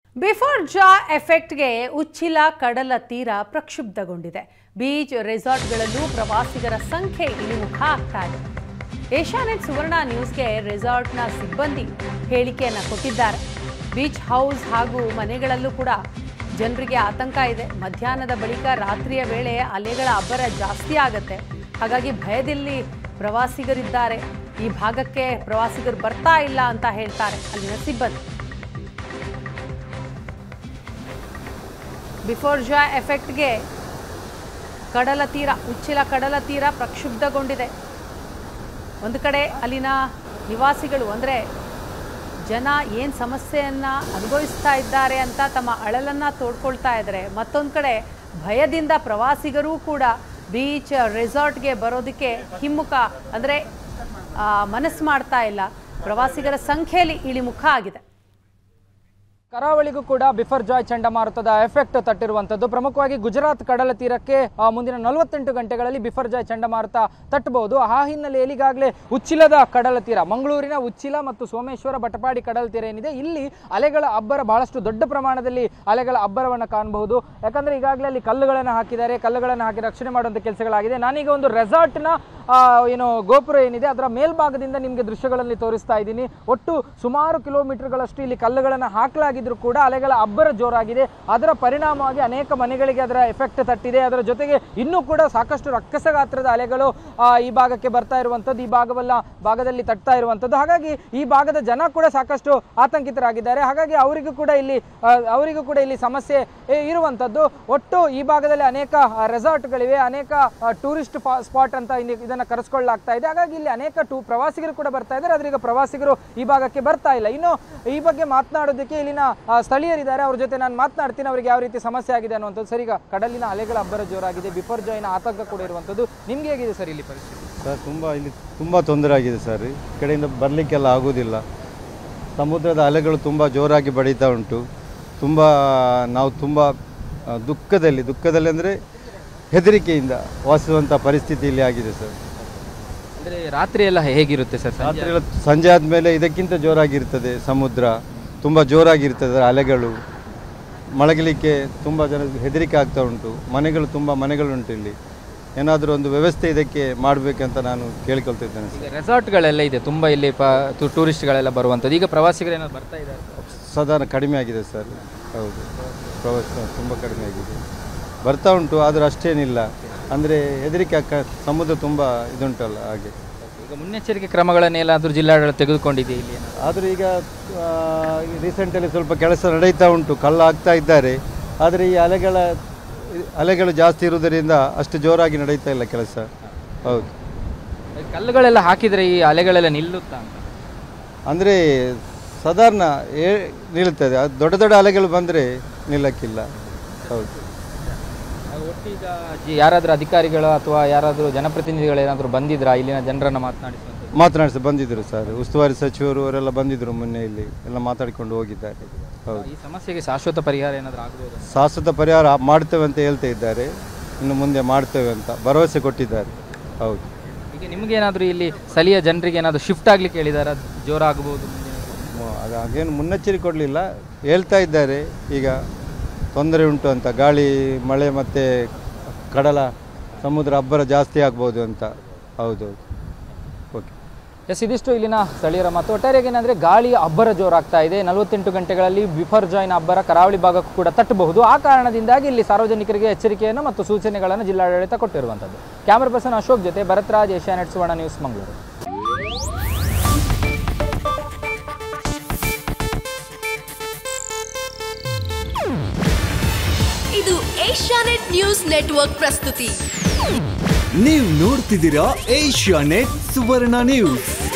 Before ಜಾ ಎಫೆಕ್ಟ್ಗೆ ಉಚ್ಚಿಲ ಕಡಲ ತೀರ ಪ್ರಕ್ಷುಬ್ಧಗೊಂಡಿದೆ ಬೀಚ್ ರೆಸಾರ್ಟ್ಗಳಲ್ಲೂ ಪ್ರವಾಸಿಗರ ಸಂಖ್ಯೆ ಇಳಿಮುಖ ಆಗ್ತಾ ಇದೆ ಏಷ್ಯಾನೆಟ್ ಸುವರ್ಣ ನ್ಯೂಸ್ಗೆ ರೆಸಾರ್ಟ್ನ ಸಿಬ್ಬಂದಿ ಹೇಳಿಕೆಯನ್ನು ಕೊಟ್ಟಿದ್ದಾರೆ ಬೀಚ್ ಹೌಸ್ ಹಾಗೂ ಮನೆಗಳಲ್ಲೂ ಕೂಡ ಜನರಿಗೆ ಆತಂಕ ಇದೆ ಮಧ್ಯಾಹ್ನದ ಬಳಿಕ ರಾತ್ರಿಯ ವೇಳೆ ಅಲೆಗಳ ಅಬ್ಬರ ಜಾಸ್ತಿ ಆಗುತ್ತೆ ಹಾಗಾಗಿ ಭಯದಲ್ಲಿ ಪ್ರವಾಸಿಗರಿದ್ದಾರೆ ಈ ಭಾಗಕ್ಕೆ ಪ್ರವಾಸಿಗರು ಬರ್ತಾ ಇಲ್ಲ ಅಂತ ಹೇಳ್ತಾರೆ ಅಲ್ಲಿನ ಸಿಬ್ಬಂದಿ ಬಿಫೋರ್ ಜಾ ಎಫೆಕ್ಟ್ಗೆ ಕಡಲ ತೀರ ಉಚ್ಚಿಲ ಕಡಲ ತೀರ ಪ್ರಕ್ಷುಬ್ಧಗೊಂಡಿದೆ ಒಂದು ಕಡೆ ಅಲ್ಲಿನ ನಿವಾಸಿಗಳು ಅಂದರೆ ಜನ ಏನು ಸಮಸ್ಯೆಯನ್ನು ಅನುಭವಿಸ್ತಾ ಇದ್ದಾರೆ ಅಂತ ತಮ್ಮ ಅಳಲನ್ನು ತೋಡ್ಕೊಳ್ತಾ ಇದ್ದಾರೆ ಮತ್ತೊಂದು ಕಡೆ ಭಯದಿಂದ ಪ್ರವಾಸಿಗರೂ ಕೂಡ ಬೀಚ್ ರೆಸಾರ್ಟ್ಗೆ ಬರೋದಕ್ಕೆ ಹಿಮ್ಮುಖ ಅಂದರೆ ಮನಸ್ಸು ಮಾಡ್ತಾ ಇಲ್ಲ ಪ್ರವಾಸಿಗರ ಸಂಖ್ಯೆಯಲ್ಲಿ ಇಳಿಮುಖ ಆಗಿದೆ ಕರಾವಳಿಗೂ ಕೂಡ ಬಿಫರ್ ಜಾಯ್ ಚಂಡಮಾರುತದ ಎಫೆಕ್ಟ್ ತಟ್ಟಿರುವಂಥದ್ದು ಪ್ರಮುಖವಾಗಿ ಗುಜರಾತ್ ಕಡಲ ತೀರಕ್ಕೆ ಆ, ಮುಂದಿನ ನಲವತ್ತೆಂಟು ಗಂಟೆಗಳಲ್ಲಿ ಬಿಫರ್ ಜಾಯ್ ಚಂಡಮಾರುತ ತಟ್ಟಬಹುದು ಆ ಹಿನ್ನೆಲೆಯಲ್ಲಿ ಈಗಾಗಲೇ ಉಚ್ಚಿಲದ ಕಡಲ ತೀರ ಮಂಗಳೂರಿನ ಉಚ್ಚಿಲ ಮತ್ತು ಸೋಮೇಶ್ವರ ಬಟಪಾಡಿ ಕಡಲ ತೀರ ಏನಿದೆ ಇಲ್ಲಿ ಅಲೆಗಳ ಅಬ್ಬರ ಬಹಳಷ್ಟು ದೊಡ್ಡ ಪ್ರಮಾಣದಲ್ಲಿ ಅಲೆಗಳ ಅಬ್ಬರವನ್ನು ಕಾಣಬಹುದು ಯಾಕಂದ್ರೆ ಈಗಾಗಲೇ ಅಲ್ಲಿ ಕಲ್ಲುಗಳನ್ನು ಹಾಕಿದ್ದಾರೆ ಕಲ್ಲುಗಳನ್ನು ಹಾಕಿ ರಕ್ಷಣೆ ಮಾಡುವಂಥ ಕೆಲಸಗಳಾಗಿದೆ ನಾನೀಗ ಒಂದು ರೆಸಾರ್ಟ್ನ ಏನು ಗೋಪುರ ಏನಿದೆ ಅದರ ಮೇಲ್ಭಾಗದಿಂದ ನಿಮಗೆ ದೃಶ್ಯಗಳಲ್ಲಿ ತೋರಿಸ್ತಾ ಇದ್ದೀನಿ ಒಟ್ಟು ಸುಮಾರು ಕಿಲೋಮೀಟರ್ಗಳಷ್ಟು ಇಲ್ಲಿ ಕಲ್ಲುಗಳನ್ನು ಹಾಕಲಾಗಿದ್ರು ಕೂಡ ಅಲೆಗಳ ಅಬ್ಬರ ಜೋರಾಗಿದೆ ಅದರ ಪರಿಣಾಮವಾಗಿ ಅನೇಕ ಮನೆಗಳಿಗೆ ಅದರ ಎಫೆಕ್ಟ್ ತಟ್ಟಿದೆ ಅದರ ಜೊತೆಗೆ ಇನ್ನೂ ಕೂಡ ಸಾಕಷ್ಟು ರಕ್ಕಸ ಗಾತ್ರದ ಅಲೆಗಳು ಆ, ಈ ಭಾಗಕ್ಕೆ ಬರ್ತಾ ಇರುವಂಥದ್ದು ಈ ಭಾಗವಲ್ಲ ಭಾಗದಲ್ಲಿ ತಟ್ತಾ ಇರುವಂಥದ್ದು ಹಾಗಾಗಿ ಈ ಭಾಗದ ಜನ ಕೂಡ ಸಾಕಷ್ಟು ಆತಂಕಿತರಾಗಿದ್ದಾರೆ ಹಾಗಾಗಿ ಅವರಿಗೂ ಕೂಡ ಇಲ್ಲಿ ಆ, ಅವರಿಗೂ ಕೂಡ ಇಲ್ಲಿ ಸಮಸ್ಯೆ ಏ, ಇರುವಂಥದ್ದು ಒಟ್ಟು ಈ ಭಾಗದಲ್ಲಿ ಅನೇಕ ಆ, ರೆಸಾರ್ಟ್ಗಳಿವೆ ಅನೇಕ ಟೂರಿಸ್ಟ್ ಸ್ಪಾಟ್ ಅಂತ ಇಲ್ಲಿ ಇದನ್ನು ಕರೆಸ್ಕೊಳ್ಳಲಾಗ್ತಾ ಇದೆ ಹಾಗಾಗಿ ಇಲ್ಲಿ ಅನೇಕ ಟೂ ಪ್ರವಾಸಿಗರು ಕೂಡ ಬರ್ತಾ ಇದ್ದಾರೆ ಆದ್ರೆ ಈಗ ಪ್ರವಾಸಿಗರು ಈ ಭಾಗಕ್ಕೆ ಬರ್ತಾ ಇಲ್ಲ ಇನ್ನು ಈ ಬಗ್ಗೆ ಮಾತನಾಡೋದಕ್ಕೆ ಇಲ್ಲಿನ ಆ, ಸ್ಥಳೀಯರಿದ್ದಾರೆ ಅವ್ರ ಜೊತೆ ನಾನು ಮಾತನಾಡ್ತೀನಿ ಅವರಿಗೆ ಯಾವ ರೀತಿ ಸಮಸ್ಯೆ ಆಗಿದೆ ಅನ್ನುವಂಥದ್ದು ಸರ್ ಈಗ ಕಡಲಿನ ಅಲೆಗಳ ಅಬ್ಬರ ಜೋರಾಗಿದೆ ಬಿಫೋರ್ ಜಾಯಿನ ಆತಂಕ ಕೂಡ ಇರುವಂಥದ್ದು ನಿಮ್ಗೆ ಹೇಗಿದೆ ಸರ್ ಇಲ್ಲಿ ಪರಿಸ್ಥಿತಿ ಸರ್ ತುಂಬ ಇಲ್ಲಿ ತುಂಬ ತೊಂದರೆ ಆಗಿದೆ ಸರ್ ಈ ಕಡೆಯಿಂದ ಬರಲಿಕ್ಕೆಲ್ಲ ಆಗೋದಿಲ್ಲ ಸಮುದ್ರದ ಅಲೆಗಳು ತುಂಬ ಜೋರಾಗಿ ಬಡೀತಾ ಉಂಟು ತುಂಬ ನಾವು ತುಂಬ ಆ, ದುಃಖದಲ್ಲಿ ದುಃಖದಲ್ಲಿ ಅಂದರೆ ಹೆದರಿಕೆಯಿಂದ ವಾಸಿಸುವಂಥ ಪರಿಸ್ಥಿತಿ ಇಲ್ಲಿ ಆಗಿದೆ ಸರ್ ಅಂದ್ರೆ ರಾತ್ರಿ ಎಲ್ಲ ಹೇಗಿರುತ್ತೆ ಸರ್ ರಾತ್ರಿ ಎಲ್ಲ ಸಂಜೆ ಆದಮೇಲೆ ಇದಕ್ಕಿಂತ ಜೋರಾಗಿರ್ತದೆ ಸಮುದ್ರ ತುಂಬ ಜೋರಾಗಿರ್ತದೆ ಅಲೆಗಳು ಮಲಗಲಿಕ್ಕೆ ತುಂಬ ಜನ ಹೆದರಿಕೆ ಆಗ್ತಾ ಉಂಟು ಮನೆಗಳು ತುಂಬ ಮನೆಗಳುಂಟು ಇಲ್ಲಿ ಏನಾದರೂ ಒಂದು ವ್ಯವಸ್ಥೆ ಇದಕ್ಕೆ ಮಾಡಬೇಕಂತ ನಾನು ಕೇಳ್ಕೊಳ್ತಿದ್ದೇನೆ ಸರ್ ಈಗ ರೆಸಾರ್ಟ್ಗಳೆಲ್ಲ ಇದೆ ತುಂಬ ಇಲ್ಲಿ ಪ ಟೂರಿಸ್ಟ್ಗಳೆಲ್ಲ ಬರುವಂಥದ್ದು ಈಗ ಪ್ರವಾಸಿಗರು ಏನಾದ್ರು ಬರ್ತಾ ಇದ್ದಾರೆ ಸಾಧಾರಣ ಕಡಿಮೆ ಆಗಿದೆ ಸರ್ ಹೌದು ಪ್ರವಾಸ ತುಂಬ ಕಡಿಮೆ ಆಗಿದೆ ಬರ್ತಾ ಉಂಟು ಆದರೂ ಅಷ್ಟೇನಿಲ್ಲ ಅಂದರೆ ಹೆದರಿಕೆ ಅಕ್ಕ ಸಮುದ್ರ ತುಂಬ ಇದುಂಟಲ್ಲ ಹಾಗೆ ಈಗ ಮುನ್ನೆಚ್ಚರಿಕೆ ಕ್ರಮಗಳನ್ನೆಲ್ಲಾದ್ರೂ ಜಿಲ್ಲಾಡಳಿತ ತೆಗೆದುಕೊಂಡಿದೆ ಇಲ್ಲಿ ಏನಾದ್ರು? ಆದರೆ ಈಗ ರೀಸೆಂಟಲ್ಲಿ ಸ್ವಲ್ಪ ಕೆಲಸ ನಡೀತಾ ಉಂಟು ಕಲ್ಲು ಹಾಕ್ತಾ ಇದ್ದಾರೆ ಆದರೆ ಈ ಅಲೆಗಳ ಅಲೆಗಳು ಜಾಸ್ತಿ ಇರುವುದರಿಂದ ಅಷ್ಟು ಜೋರಾಗಿ ನಡೀತಾ ಇಲ್ಲ ಕೆಲಸ ಹೌದು ಈ ಕಲ್ಲುಗಳೆಲ್ಲ ಹಾಕಿದ್ರೆ ಈ ಅಲೆಗಳೆಲ್ಲ ನಿಲ್ಲುತ್ತಾ ಅಂತ ಅಂದರೆ ಸಾಧಾರಣ ಏ ನಿಲ್ತದೆ ಅದು ದೊಡ್ಡ ದೊಡ್ಡ ಅಲೆಗಳು ಬಂದರೆ ನಿಲ್ಲಕ್ಕಿಲ್ಲ ಹೌದು ಒಟ್ಟೀಗ ಜಿ- ಯಾರಾದ್ರೂ ಅಧಿಕಾರಿಗಳು ಅಥವಾ ಯಾರಾದರೂ ಜನಪ್ರತಿನಿಧಿಗಳು ಏನಾದರೂ ಬಂದಿದ್ರಾ ಇಲ್ಲಿನ ಜನರನ್ನ ಮಾತನಾಡಿಸುವಂಥದ್ದು ಮಾತನಾಡಿಸಿ ಬಂದಿದ್ದರು ಸರ್ ಉಸ್ತುವಾರಿ ಸಚಿವರು ಅವರೆಲ್ಲ ಬಂದಿದ್ದರು ಮೊನ್ನೆ ಇಲ್ಲಿ ಎಲ್ಲ ಮಾತಾಡಿಕೊಂಡು ಹೋಗಿದ್ದಾರೆ ಹೌದು ಈ ಸಮಸ್ಯೆಗೆ ಶಾಶ್ವತ ಪರಿಹಾರ ಏನಾದರೂ ಆಗ್ಬೋದು ಶಾಶ್ವತ ಪರಿಹಾರ ಮಾಡ್ತೇವೆ ಅಂತ ಹೇಳ್ತಾ ಇದ್ದಾರೆ ಇನ್ನು ಮುಂದೆ ಮಾಡ್ತೇವೆ ಅಂತ ಭರವಸೆ ಕೊಟ್ಟಿದ್ದಾರೆ ಹೌದು ಈಗ ನಿಮ್ಗೇನಾದರೂ ಇಲ್ಲಿ ಸ್ಥಳೀಯ ಜನರಿಗೆ ಏನಾದರೂ ಶಿಫ್ಟ್ ಆಗ್ಲಿಕ್ಕೆ ಹೇಳಿದಾರ ಜೋರಾಗಬಹುದು ಮ- ಅದು ಹಾಗೇನು ಮುನ್ನೆಚ್ಚರಿಕೆ ಕೊಡಲಿಲ್ಲ ಹೇಳ್ತಾ ಇದ್ದಾರೆ ಈಗ ತೊಂದರೆ ಉಂಟು ಅಂತ ಗಾಳಿ ಮಳೆ ಮತ್ತು ಕಡಲ ಸಮುದ್ರ ಅಬ್ಬರ ಜಾಸ್ತಿ ಆಗ್ಬೋದು ಅಂತ ಹೌದೌದು ಓಕೆ ಎಸ್ ಇದಿಷ್ಟು ಇಲ್ಲಿನ ಸ್ಥಳೀಯರ ಮಾತು ಒಟ್ಟಾರೆಯಾಗಿ ಏನಂದ್ರೆ ಗಾಳಿಯ ಅಬ್ಬರ ಜೋರಾಗ್ತಾ ಇದೆ ನಲವತ್ತೆಂಟು ಗಂಟೆಗಳಲ್ಲಿ ಬಿಫರ್ ಜಾಯಿನ್ ಅಬ್ಬರ ಕರಾವಳಿ ಭಾಗಕ್ಕೂ ಕೂಡ ತಟ್ಟಬಹುದು ಆ ಕಾರಣದಿಂದಾಗಿ ಇಲ್ಲಿ ಸಾರ್ವಜನಿಕರಿಗೆ ಎಚ್ಚರಿಕೆಯನ್ನು ಮತ್ತು ಸೂಚನೆಗಳನ್ನು ಜಿಲ್ಲಾಡಳಿತ ಕೊಟ್ಟಿರುವಂಥದ್ದು ಕ್ಯಾಮರಾ ಪರ್ಸನ್ ಅಶೋಕ್ ಜೊತೆ ಭರತ್ರಾಜ್ ಏಷ್ಯಾನೆಟ್ ಸುವರ್ಣ ನ್ಯೂಸ್ ಮಂಗಳೂರು ಇದು ಏಷ್ಯಾನೆಟ್ ನ್ಯೂಸ್ ನೆಟ್ವರ್ಕ್ ಪ್ರಸ್ತುತಿ ನೀವು ನೋಡ್ತಿದ್ದೀರಾ ಏಷ್ಯಾ ನೆಟ್ ಸುವರ್ಣ ನ್ಯೂಸ್